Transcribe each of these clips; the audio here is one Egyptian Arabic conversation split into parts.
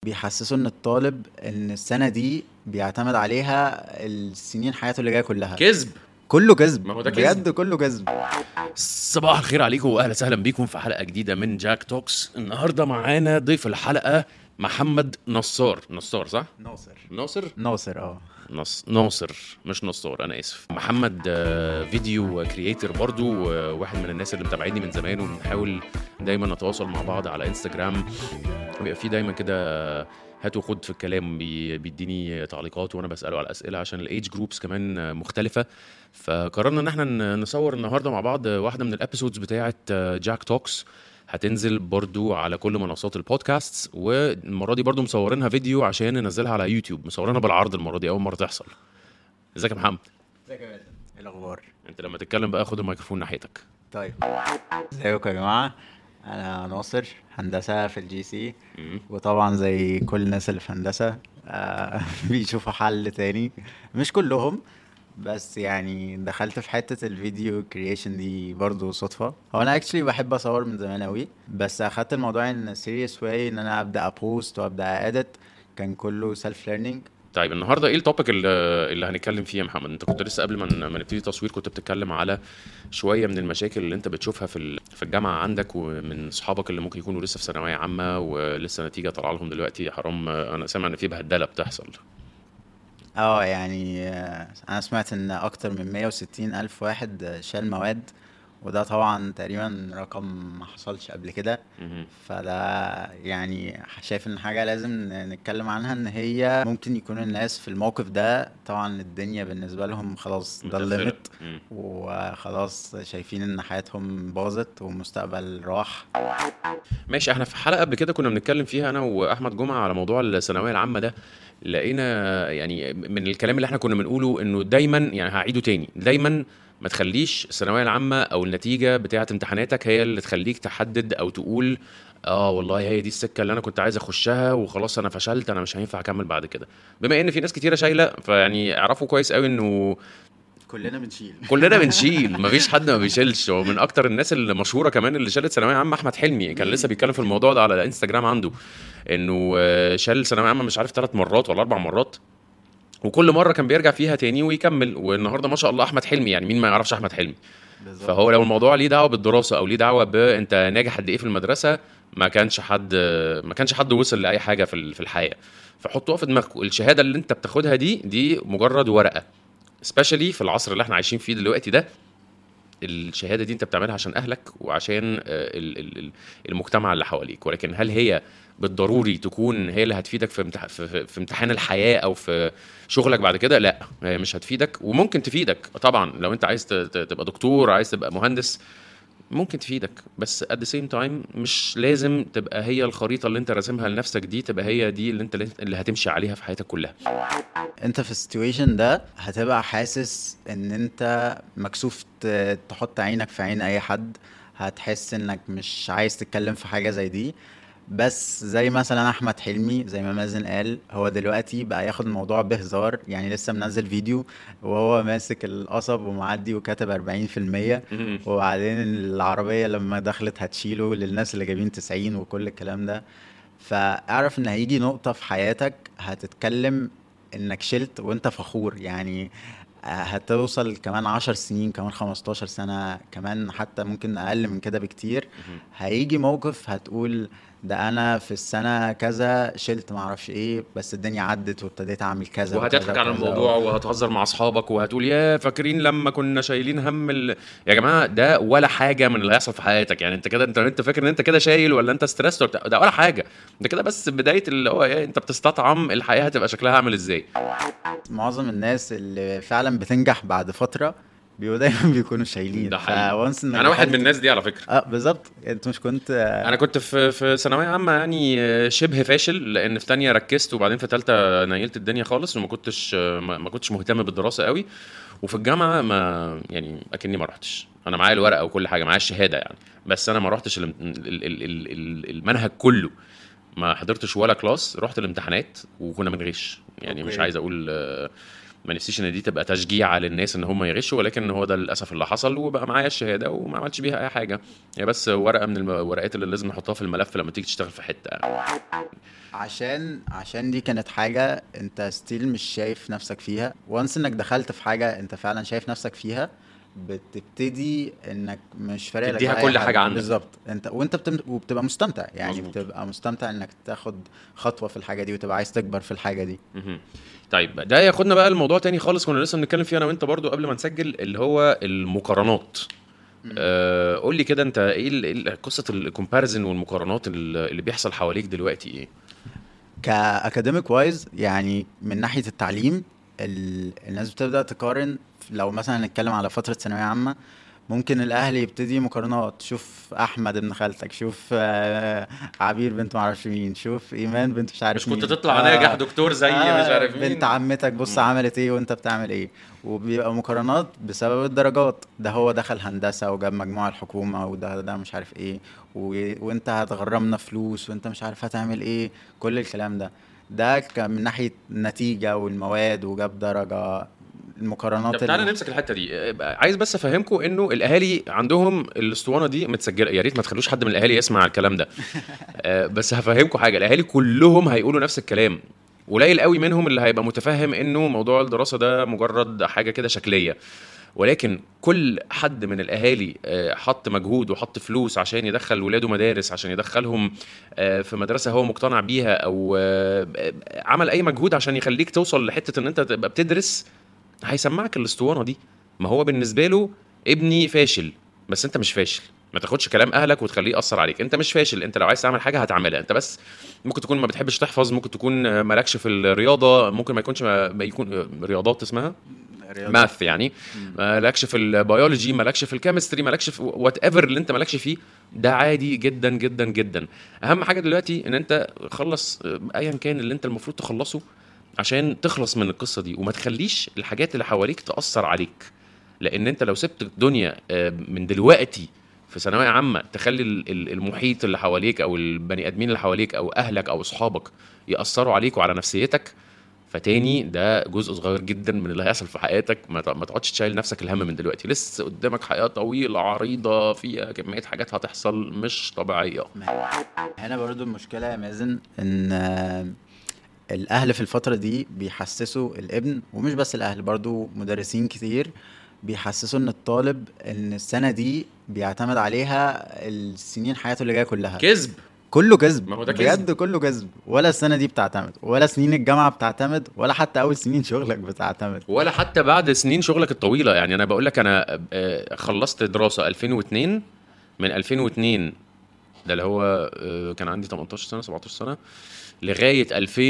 بيحسسوا ان الطالب ان السنه دي بيعتمد عليها السنين حياته اللي جايه كلها كذب كله كذب ما هو ده كذب. بجد كله كذب صباح الخير عليكم واهلا وسهلا بيكم في حلقه جديده من جاك توكس النهارده معانا ضيف الحلقه محمد نصار نصار صح ناصر ناصر ناصر اه نص... ناصر مش نصار انا اسف محمد آه، فيديو كرييتر برضو آه، واحد من الناس اللي متابعيني من زمان وبنحاول دايما نتواصل مع بعض على انستجرام بيبقى في دايما كده آه، هات وخد في الكلام بي- بيديني تعليقات وانا بساله على اسئله عشان الايدج جروبس كمان آه، مختلفه فقررنا ان احنا ن- نصور النهارده مع بعض واحده من الابيسودز بتاعه جاك توكس هتنزل برضو على كل منصات البودكاست والمره دي برضو مصورينها فيديو عشان ننزلها على يوتيوب مصورينها بالعرض المره دي اول مره تحصل ازيك يا محمد ازيك يا باسم ايه الاخبار انت لما تتكلم بقى خد الميكروفون ناحيتك طيب ازيكم يا جماعه انا ناصر هندسه في الجي سي مم. وطبعا زي كل الناس اللي في هندسه آه بيشوفوا حل تاني مش كلهم بس يعني دخلت في حته الفيديو كرييشن دي برضو صدفه هو انا اكشلي بحب اصور من زمان قوي بس اخدت الموضوع ان سيريس واي ان انا ابدا ابوست وابدا اديت كان كله سيلف ليرنينج طيب النهارده ايه التوبيك اللي, اللي هنتكلم فيه يا محمد انت كنت لسه قبل ما ن- ما نبتدي تصوير كنت بتتكلم على شويه من المشاكل اللي انت بتشوفها في ال- في الجامعه عندك ومن اصحابك اللي ممكن يكونوا لسه في ثانويه عامه ولسه نتيجه طالعه لهم دلوقتي حرام انا سامع ان في بهدله بتحصل اه يعني آه، انا سمعت ان اكتر من 160 الف واحد آه، شال مواد وده طبعا تقريبا رقم ما حصلش قبل كده مهم. فده يعني شايف ان حاجة لازم ن- نتكلم عنها ان هي ممكن يكون الناس في الموقف ده طبعا الدنيا بالنسبة لهم خلاص متقفلة. ضلمت مم. وخلاص شايفين ان حياتهم باظت ومستقبل راح ماشي احنا في حلقه قبل كده كنا بنتكلم فيها انا واحمد جمعه على موضوع الثانويه العامه ده لقينا يعني من الكلام اللي احنا كنا بنقوله انه دايما يعني هعيده تاني دايما ما تخليش الثانويه العامه او النتيجه بتاعه امتحاناتك هي اللي تخليك تحدد او تقول اه والله هي دي السكه اللي انا كنت عايز اخشها وخلاص انا فشلت انا مش هينفع اكمل بعد كده بما ان في ناس كتيره شايله فيعني اعرفوا كويس قوي انه كلنا بنشيل كلنا بنشيل مفيش حد ما بيشيلش هو من اكتر الناس اللي مشهوره كمان اللي شالت ثانويه عامه احمد حلمي كان لسه بيتكلم في الموضوع ده على الانستجرام عنده انه آه، شال ثانويه عامه مش عارف ثلاث مرات ولا اربع مرات وكل مره كان بيرجع فيها تاني ويكمل والنهارده ما شاء الله احمد حلمي يعني مين ما يعرفش احمد حلمي بالظبط فهو لو الموضوع ليه دعوه بالدراسه او ليه دعوه بانت ناجح قد ايه في المدرسه ما كانش حد ما كانش حد وصل لاي حاجه في ال- في الحياه فحطوها في دماغكم الشهاده اللي انت بتاخدها دي دي مجرد ورقه سبيشالي في العصر اللي احنا عايشين فيه دلوقتي ده الشهاده دي انت بتعملها عشان اهلك وعشان آه، ال- ال- ال- المجتمع اللي حواليك ولكن هل هي بالضروري تكون هي اللي هتفيدك في امتح- في- في- في امتحان الحياه او في شغلك بعد كده لا هي مش هتفيدك وممكن تفيدك طبعا لو انت عايز ت- ت- تبقى دكتور عايز تبقى مهندس ممكن تفيدك بس at the same time مش لازم تبقى هي الخريطه اللي انت راسمها لنفسك دي تبقى هي دي اللي انت اللي هتمشي عليها في حياتك كلها انت في السيتويشن ده هتبقى حاسس ان انت مكسوف ت- تحط عينك في عين اي حد هتحس انك مش عايز تتكلم في حاجة زي دي بس زي مثلا احمد حلمي زي ما مازن قال هو دلوقتي بقى ياخد الموضوع بهزار يعني لسه منزل فيديو وهو ماسك القصب ومعدي وكاتب 40% وبعدين العربية لما دخلت هتشيله للناس اللي جايبين 90 وكل الكلام ده فاعرف ان هيجي نقطة في حياتك هتتكلم انك شلت وانت فخور يعني هتوصل كمان عشر سنين كمان 15 سنة كمان حتى ممكن أقل من كده بكتير هيجي موقف هتقول ده أنا في السنة كذا شلت معرفش إيه بس الدنيا عدت وابتديت أعمل كذا وهتضحك وكذا على وكذا. الموضوع وهتهزر مع اصحابك وهتقول يا فاكرين لما كنا شايلين هم ال... يا جماعه ده ولا حاجه من اللي هيحصل في حياتك يعني انت كده انت انت فاكر ان انت كده شايل ولا انت ستريس ولا بتاع- ده ولا حاجه ده كده بس بدايه اللي هو ايه انت بتستطعم الحياه هتبقى شكلها عامل ازاي معظم الناس اللي فعلا بتنجح بعد فترة بيبقوا دايما بيكونوا شايلين ده حقيقي. فونس انك انا واحد من دخلت- الناس دي على فكره اه بالظبط انت مش كنت انا كنت في في ثانويه عامه يعني آه، شبه فاشل لان في تانية ركزت وبعدين في ثالثه نيلت الدنيا خالص وما كنتش آه، ما ما كنتش مهتم بالدراسه قوي وفي الجامعه ما يعني اكني ما رحتش انا معايا الورقه وكل حاجه معايا الشهاده يعني بس انا ما رحتش الام- ال- ال- ال- ال- المنهج كله ما حضرتش ولا كلاس رحت الامتحانات وكنا بنغش يعني مش أوكي. عايز اقول آه، ما نفسيش ان دي تبقى تشجيع للناس ان هم يغشوا ولكن هو ده للاسف اللي حصل وبقى معايا الشهاده وما عملتش بيها اي حاجه هي بس ورقه من الورقات اللي لازم نحطها في الملف لما تيجي تشتغل في حته يعني. عشان عشان دي كانت حاجة انت ستيل مش شايف نفسك فيها وانس انك دخلت في حاجة انت فعلا شايف نفسك فيها بتبتدي انك مش فارق لك تديها بقى كل أي حاجة عندك. بالظبط انت وانت بتم... وبتبقى مستمتع يعني مظبوط. بتبقى مستمتع انك تاخد خطوة في الحاجة دي وتبقى عايز تكبر في الحاجة دي مهم. طيب ده ياخدنا بقى الموضوع تاني خالص كنا لسه بنتكلم فيه انا وانت برضو قبل ما نسجل اللي هو المقارنات آه قول لي كده انت ايه ال- إيه ال- قصه الكومباريزن والمقارنات ال- اللي بيحصل حواليك دلوقتي ايه كاكاديميك وايز يعني من ناحيه التعليم ال... الناس بتبدا تقارن لو مثلا نتكلم على فتره ثانويه عامه ممكن الاهل يبتدي مقارنات شوف احمد ابن خالتك شوف آه، عبير بنت معرفش مين شوف ايمان بنت مش عارف مش كنت مين. تطلع ناجح دكتور زي مش عارف مين بنت عمتك بص مم. عملت ايه وانت بتعمل ايه وبيبقى مقارنات بسبب الدرجات ده هو دخل هندسه وجاب مجموع الحكومه وده ده مش عارف ايه و... وانت هتغرمنا فلوس وانت مش عارف هتعمل ايه كل الكلام ده ده كان من ناحيه النتيجه والمواد وجاب درجه المقارنات طب تعالى اللي- نمسك الحته دي آه، عايز بس افهمكم انه الاهالي عندهم الاسطوانه دي متسجله يا ريت ما تخلوش حد من الاهالي يسمع الكلام ده آه، بس هفهمكم حاجه الاهالي كلهم هيقولوا نفس الكلام قليل قوي منهم اللي هيبقى متفهم انه موضوع الدراسه ده مجرد حاجه كده شكليه ولكن كل حد من الاهالي آه، حط مجهود وحط فلوس عشان يدخل ولاده مدارس عشان يدخلهم آه، في مدرسه هو مقتنع بيها او آه، آه، عمل اي مجهود عشان يخليك توصل لحته ان انت تبقى بتدرس هيسمعك الاسطوانه دي ما هو بالنسبه له ابني فاشل بس انت مش فاشل ما تاخدش كلام اهلك وتخليه ياثر عليك انت مش فاشل انت لو عايز تعمل حاجه هتعملها انت بس ممكن تكون ما بتحبش تحفظ ممكن تكون مالكش في الرياضه ممكن ما يكونش ما ما يكون رياضات اسمها رياضة. ماث يعني مالكش في البيولوجي مالكش في الكيمستري مالكش في وات ايفر اللي انت مالكش فيه ده عادي جدا جدا جدا اهم حاجه دلوقتي ان انت خلص آه، ايا كان اللي انت المفروض تخلصه عشان تخلص من القصه دي وما تخليش الحاجات اللي حواليك تاثر عليك لان انت لو سبت الدنيا آه، من دلوقتي في ثانويه عامه تخلي ال- ال- المحيط اللي حواليك او البني ادمين اللي حواليك او اهلك او اصحابك ياثروا عليك وعلى نفسيتك فتاني ده جزء صغير جدا من اللي هيحصل في حياتك ما ت- ما تقعدش تشيل نفسك الهم من دلوقتي لسه قدامك حياه طويله عريضه فيها كميه حاجات هتحصل مش طبيعيه هنا برضو المشكلة يا مازن ان آه، الاهل في الفترة دي بيحسسوا الابن ومش بس الاهل برضو مدرسين كتير بيحسسوا ان الطالب ان السنة دي بيعتمد عليها السنين حياته اللي جايه كلها كذب كله كذب ما هو ده كذب. بجد كله كذب ولا السنة دي بتعتمد ولا سنين الجامعة بتعتمد ولا حتى اول سنين شغلك بتعتمد ولا حتى بعد سنين شغلك الطويله يعني انا بقول لك انا آه، خلصت دراسه 2002 من 2002 ده اللي هو آه، كان عندي 18 سنه 17 سنه لغايه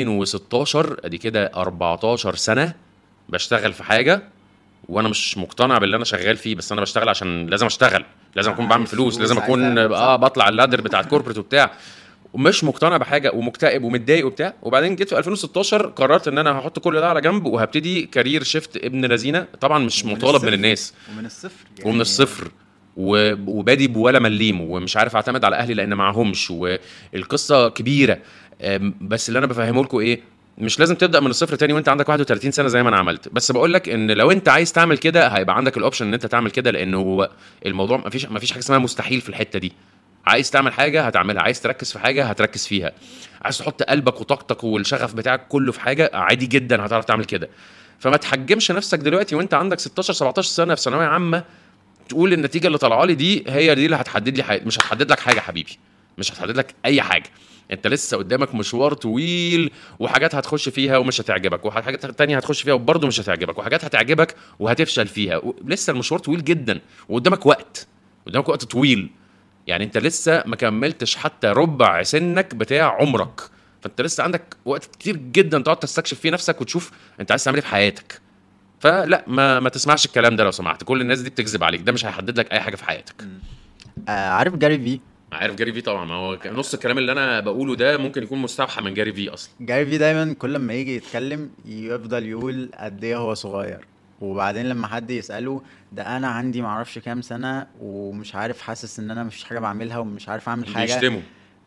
2016 ادي كده 14 سنه بشتغل في حاجه وانا مش مقتنع باللي انا شغال فيه بس انا بشتغل عشان لازم اشتغل لازم اكون بعمل عايز فلوس فلوس، لازم عايز اكون تعمل اه صح. بطلع اللادر بتاع الكوربريت وبتاع ومش مقتنع بحاجه ومكتئب ومتضايق وبتاع وبعدين جيت في 2016 قررت ان انا هحط كل ده على جنب وهبتدي كارير شيفت ابن لذينه طبعا مش ومن مطالب من الصفر. الناس ومن الصفر ومن الصفر و- وبادي بولا مليم ومش عارف اعتمد على اهلي لان معهمش والقصه كبيره أم، بس اللي انا بفهمه لكم ايه مش لازم تبدا من الصفر تاني وانت عندك 31 سنه زي ما انا عملت بس بقول لك ان لو انت عايز تعمل كده هيبقى عندك الاوبشن ان انت تعمل كده لان هو الموضوع مفيش مفيش حاجه اسمها مستحيل في الحته دي عايز تعمل حاجه هتعملها عايز تركز في حاجه هتركز فيها عايز تحط قلبك وطاقتك والشغف بتاعك كله في حاجه عادي جدا هتعرف تعمل كده فما تحجمش نفسك دلوقتي وانت عندك 16 17 سنه في ثانويه عامه تقول النتيجه اللي طالعه لي دي هي دي اللي هتحدد لي حاجة. مش هتحدد لك حاجه حبيبي مش هتحدد لك اي حاجه انت لسه قدامك مشوار طويل وحاجات هتخش فيها ومش هتعجبك وحاجات تانية هتخش فيها وبرضه مش هتعجبك وحاجات هتعجبك وهتفشل فيها و- لسه المشوار طويل جدا وقدامك وقت قدامك وقت طويل يعني انت لسه ما كملتش حتى ربع سنك بتاع عمرك فانت لسه عندك وقت كتير جدا تقعد تستكشف فيه نفسك وتشوف انت عايز تعمل ايه في حياتك فلا ما ما تسمعش الكلام ده لو سمحت كل الناس دي بتكذب عليك ده مش هيحدد لك اي حاجه في حياتك آه عارف جاري في عارف جاري في طبعا ما هو ك- نص الكلام اللي انا بقوله ده ممكن يكون مستوحى من جاري في اصلا جاري في دايما كل ما يجي يتكلم يفضل يقول قد ايه هو صغير وبعدين لما حد يسأله ده انا عندي معرفش كام سنة ومش عارف حاسس ان انا مفيش حاجة بعملها ومش عارف اعمل حاجة بيشتموا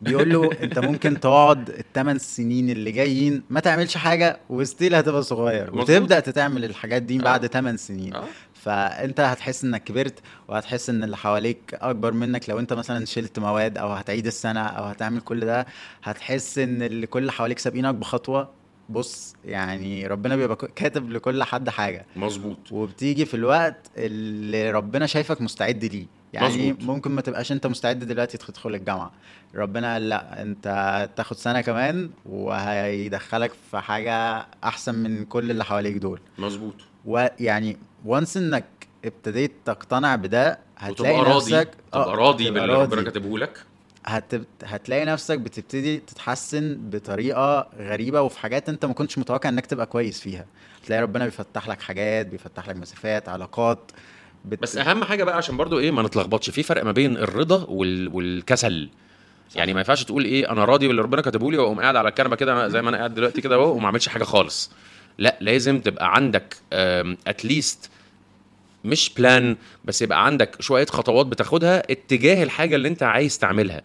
بيقول له انت ممكن تقعد الثمان سنين اللي جايين ما تعملش حاجه وستيل هتبقى صغير مظبوط. وتبدا تتعمل الحاجات دي آه. بعد 8 سنين اه فانت هتحس انك كبرت وهتحس ان اللي حواليك اكبر منك لو انت مثلا شلت مواد او هتعيد السنه او هتعمل كل ده هتحس ان اللي كل اللي حواليك سابقينك بخطوه بص يعني ربنا بيبقى كاتب لكل حد حاجه مظبوط وبتيجي في الوقت اللي ربنا شايفك مستعد ليه يعني مظبوط. ممكن ما تبقاش انت مستعد دلوقتي تدخل الجامعه ربنا قال لا انت تاخد سنه كمان وهيدخلك في حاجه احسن من كل اللي حواليك دول مظبوط ويعني وانس انك ابتديت تقتنع بده هتلاقي وتبقى راضي نفسك تبقى آه، راضي تبقى باللي ربنا راضي. كاتبه لك هتب... هتلاقي نفسك بتبتدي تتحسن بطريقه غريبه وفي حاجات انت ما كنتش متوقع انك تبقى كويس فيها تلاقي ربنا بيفتح لك حاجات بيفتح لك مسافات علاقات بت... بس اهم حاجه بقى عشان برضو ايه ما نتلخبطش في فرق ما بين الرضا وال... والكسل يعني ما ينفعش تقول ايه انا راضي باللي ربنا كاتبه لي واقوم قاعد على الكنبه كده زي ما انا قاعد دلوقتي كده اهو وما اعملش حاجه خالص لا لازم تبقى عندك اتليست مش بلان بس يبقى عندك شويه خطوات بتاخدها اتجاه الحاجه اللي انت عايز تعملها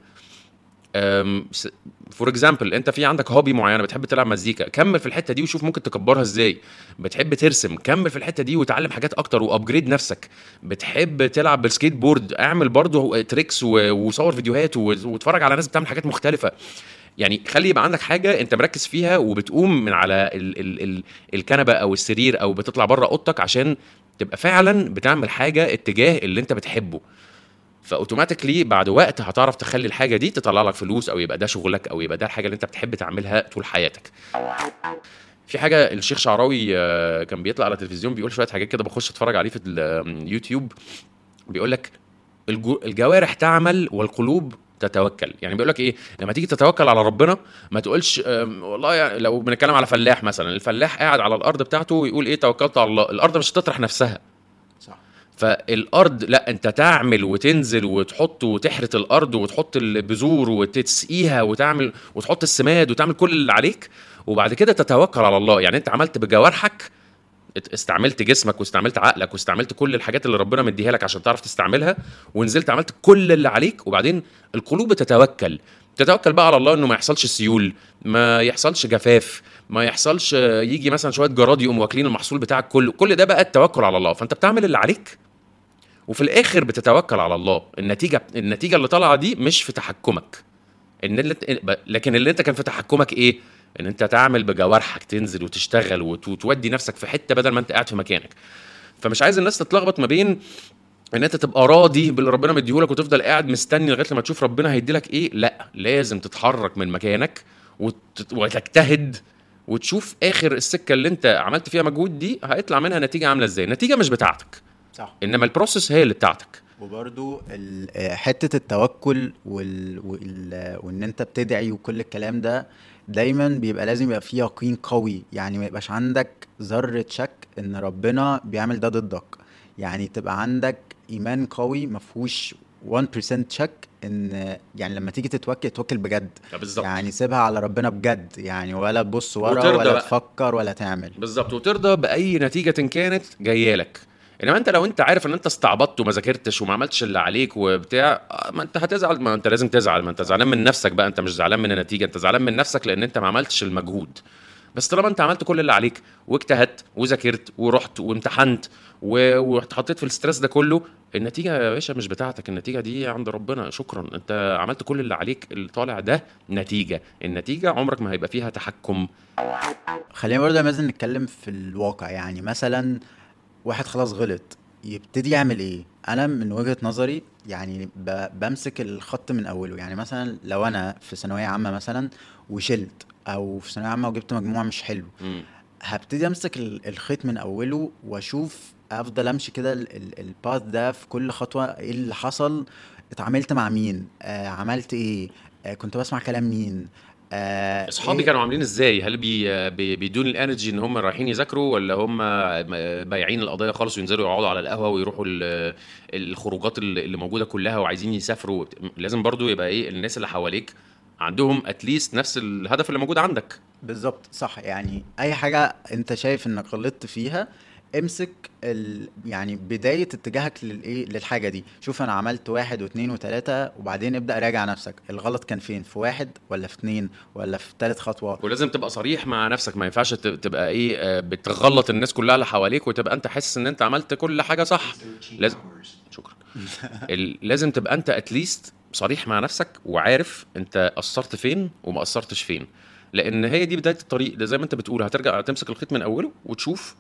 فور اكزامبل انت في عندك هوبي معينه بتحب تلعب مزيكا كمل في الحته دي وشوف ممكن تكبرها ازاي بتحب ترسم كمل في الحته دي وتعلم حاجات اكتر وابجريد نفسك بتحب تلعب بالسكيت بورد اعمل برضه تريكس و- وصور فيديوهات و- واتفرج على ناس بتعمل حاجات مختلفه يعني خلي يبقى عندك حاجه انت مركز فيها وبتقوم من على ال ال ال الكنبه او السرير او بتطلع بره اوضتك عشان تبقى فعلا بتعمل حاجه اتجاه اللي انت بتحبه فاوتوماتيكلي بعد وقت هتعرف تخلي الحاجه دي تطلع لك فلوس او يبقى ده شغلك او يبقى ده الحاجه اللي انت بتحب تعملها طول حياتك في حاجه الشيخ شعراوي آه، كان بيطلع على التلفزيون بيقول شويه حاجات كده بخش اتفرج عليه في اليوتيوب بيقول لك الجو- الجوارح تعمل والقلوب تتوكل يعني بيقول لك ايه لما تيجي تتوكل على ربنا ما تقولش أم، والله يعني لو بنتكلم على فلاح مثلا الفلاح قاعد على الارض بتاعته ويقول ايه توكلت على الله الارض مش هتطرح نفسها صح فالارض لا انت تعمل وتنزل وتحط وتحرث الارض وتحط البذور وتسقيها وتعمل وتحط السماد وتعمل كل اللي عليك وبعد كده تتوكل على الله يعني انت عملت بجوارحك ات- استعملت جسمك واستعملت عقلك واستعملت كل الحاجات اللي ربنا مديها لك عشان تعرف تستعملها ونزلت عملت كل اللي عليك وبعدين القلوب بتتوكل تتوكل بقى على الله انه ما يحصلش سيول ما يحصلش جفاف ما يحصلش آه، يجي مثلا شويه جراد يقوموا واكلين المحصول بتاعك كله كل ده بقى التوكل على الله فانت بتعمل اللي عليك وفي الاخر بتتوكل على الله النتيجه النتيجه اللي طالعه دي مش في تحكمك ان اللي انت- لكن اللي انت كان في تحكمك ايه ان انت تعمل بجوارحك تنزل وتشتغل وت- وتودي نفسك في حته بدل ما انت قاعد في مكانك فمش عايز الناس تتلخبط ما بين ان انت تبقى راضي باللي ربنا مديهولك وتفضل قاعد مستني لغايه لما تشوف ربنا هيديلك ايه لا لازم تتحرك من مكانك وت... وتجتهد وتشوف اخر السكه اللي انت عملت فيها مجهود دي هيطلع منها نتيجه عامله ازاي النتيجه مش بتاعتك صح انما البروسيس هي اللي بتاعتك وبرضو ال- آه، حتة التوكل وال... وال... وان انت بتدعي وكل الكلام ده دايما بيبقى لازم يبقى فيه يقين قوي يعني ما يبقاش عندك ذرة شك ان ربنا بيعمل ده ضدك يعني تبقى عندك ايمان قوي ما فيهوش 1% شك ان يعني لما تيجي تتوكل توكل بجد بالظبط يعني سيبها على ربنا بجد يعني ولا تبص ورا وترضى ولا بقى. تفكر ولا تعمل بالظبط وترضى باي نتيجه كانت جايه لك انما انت لو انت عارف ان انت استعبطت وما ذاكرتش وما عملتش اللي عليك وبتاع آه، ما انت هتزعل ما انت لازم تزعل ما انت زعلان من نفسك بقى انت مش زعلان من النتيجه انت زعلان من نفسك لان انت ما عملتش المجهود بس طالما انت عملت كل اللي عليك واجتهدت وذاكرت ورحت وامتحنت و- واتحطيت في الاسترس ده كله النتيجه يا باشا مش بتاعتك النتيجه دي عند ربنا شكرا انت عملت كل اللي عليك اللي طالع ده نتيجه النتيجه عمرك ما هيبقى فيها تحكم خلينا برضه لازم نتكلم في الواقع يعني مثلا واحد خلاص غلط يبتدي يعمل ايه انا من وجهة نظري يعني ب- بمسك الخط من اوله يعني مثلا لو انا في ثانوية عامة مثلا وشلت او في ثانوية عامة وجبت مجموع مش حلو مم. هبتدي امسك ال- الخيط من اوله واشوف افضل امشي كده الباث ده في كل خطوه ايه اللي حصل اتعاملت مع مين آه عملت ايه آه كنت بسمع كلام مين آه اصحابي إيه؟ كانوا عاملين ازاي هل بي بي- بيدوني الانرجي ان هم رايحين يذاكروا ولا هم بايعين القضيه خالص وينزلوا يقعدوا على القهوه ويروحوا ال- الخروجات اللي اللي موجوده كلها وعايزين يسافروا وبت- لازم برضو يبقى ايه الناس اللي حواليك عندهم اتليست نفس الهدف اللي موجود عندك بالظبط صح يعني اي حاجه انت شايف انك غلطت فيها امسك ال... يعني بداية اتجاهك للايه للحاجة دي شوف انا عملت واحد واثنين وثلاثة وبعدين ابدأ راجع نفسك الغلط كان فين في واحد ولا في اثنين ولا في ثالث خطوة ولازم تبقى صريح مع نفسك ما ينفعش ت- تبقى ايه آه، بتغلط الناس كلها اللي حواليك وتبقى انت حاسس ان انت عملت كل حاجه صح لازم شكرا ال- لازم تبقى انت اتليست صريح مع نفسك وعارف انت قصرت فين وما قصرتش فين لان هي دي بدايه الطريق ده زي ما انت بتقول هترجع تمسك الخيط من اوله وتشوف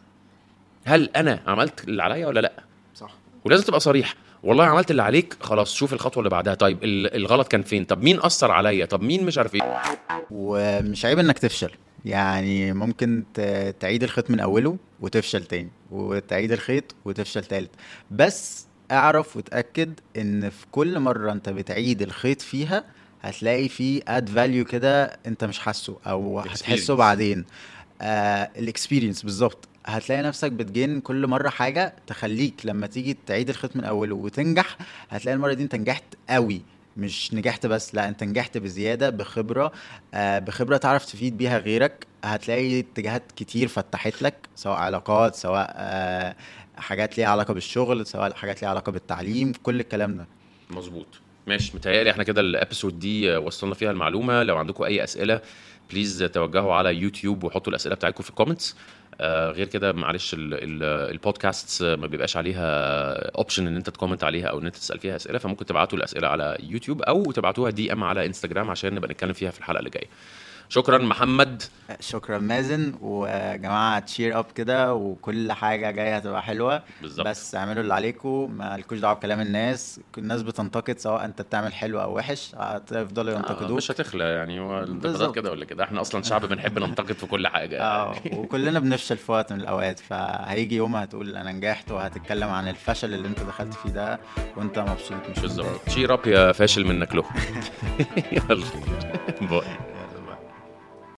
هل انا عملت اللي عليا ولا لا صح ولازم تبقى صريح والله عملت اللي عليك خلاص شوف الخطوه اللي بعدها طيب ال- الغلط كان فين طب مين اثر عليا طب مين مش عارف ايه ومش عيب انك تفشل يعني ممكن ت- تعيد الخيط من اوله وتفشل تاني وتعيد الخيط وتفشل تالت بس اعرف وتأكد ان في كل مرة انت بتعيد الخيط فيها هتلاقي فيه اد فاليو كده انت مش حاسه او هتحسه Experience. بعدين آه الاكسبيرينس بالظبط هتلاقي نفسك بتجين كل مرة حاجة تخليك لما تيجي تعيد الخيط من اوله وتنجح هتلاقي المرة دي انت نجحت قوي مش نجحت بس لا انت نجحت بزيادة بخبرة آه بخبرة تعرف تفيد بيها غيرك هتلاقي اتجاهات كتير فتحت لك سواء علاقات سواء آه حاجات ليها علاقة بالشغل سواء حاجات ليها علاقة بالتعليم كل الكلام ده مظبوط ماشي متهيألي احنا كده الابيسود دي وصلنا فيها المعلومه لو عندكم اي اسئله بليز توجهوا على يوتيوب وحطوا الاسئله بتاعتكم في الكومنتس آه غير كده معلش ال- ال- البودكاست ما بيبقاش عليها اوبشن ان انت تكومنت عليها او ان انت تسال فيها اسئله فممكن تبعتوا الاسئله على يوتيوب او تبعتوها دي ام على انستجرام عشان نبقى نتكلم فيها في الحلقه اللي جايه شكرا محمد شكرا مازن ويا جماعة تشير اب كده وكل حاجة جاية هتبقى حلوة بالظبط بس اعملوا اللي عليكم ما لكوش دعوة بكلام الناس الناس بتنتقد سواء انت بتعمل حلو او وحش هتفضلوا آه ينتقدوك مش هتخلى يعني هو الانتقادات بالظبط. كده ولا كده احنا اصلا شعب بنحب ننتقد في كل حاجه اه وكلنا بنفشل في وقت من الاوقات فهيجي يوم هتقول انا نجحت وهتتكلم عن الفشل اللي انت دخلت فيه ده وانت مبسوط مش متضايق بالظبط شير اب يا فاشل منك له يلا باي